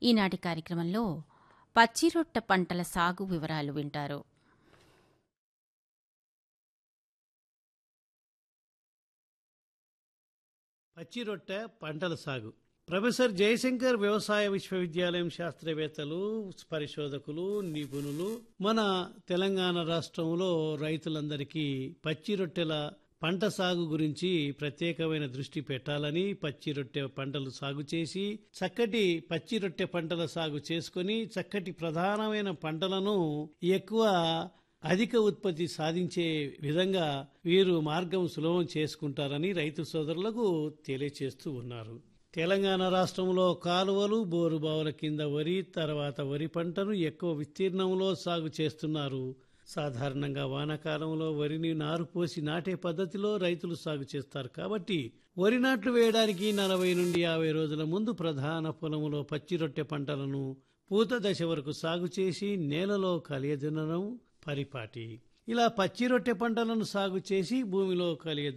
ఈనాటి కార్యక్రమంలో పచ్చిరొట్ట పంటల సాగు వివరాలు వింటారు పచ్చి రొట్టె పంటల సాగు ప్రొఫెసర్ జయశంకర్ వ్యవసాయ విశ్వవిద్యాలయం శాస్త్రవేత్తలు పరిశోధకులు నిపుణులు మన తెలంగాణ రాష్ట్రంలో రైతులందరికీ పచ్చి రొట్టెల పంట సాగు గురించి ప్రత్యేకమైన దృష్టి పెట్టాలని పచ్చి రొట్టె పంటలు సాగు చేసి చక్కటి పచ్చి రొట్టె పంటల సాగు చేసుకొని చక్కటి ప్రధానమైన పంటలను ఎక్కువ అధిక ఉత్పత్తి సాధించే విధంగా వీరు మార్గం సులభం చేసుకుంటారని రైతు సోదరులకు తెలియచేస్తూ ఉన్నారు తెలంగాణ రాష్ట్రంలో కాలువలు బోరుబావుల కింద వరి తర్వాత వరి పంటను ఎక్కువ విస్తీర్ణంలో సాగు చేస్తున్నారు సాధారణంగా వానాకాలంలో వరిని నారు పోసి నాటే పద్ధతిలో రైతులు సాగు చేస్తారు కాబట్టి వరి నాట్లు వేయడానికి నలభై నుండి యాభై రోజుల ముందు ప్రధాన పొలములో పచ్చి రొట్టె పంటలను పూత దశ వరకు సాగు చేసి నేలలో కలియదునడం పరిపాటి ఇలా పచ్చి రొట్టె పంటలను సాగు చేసి భూమిలో కలిగే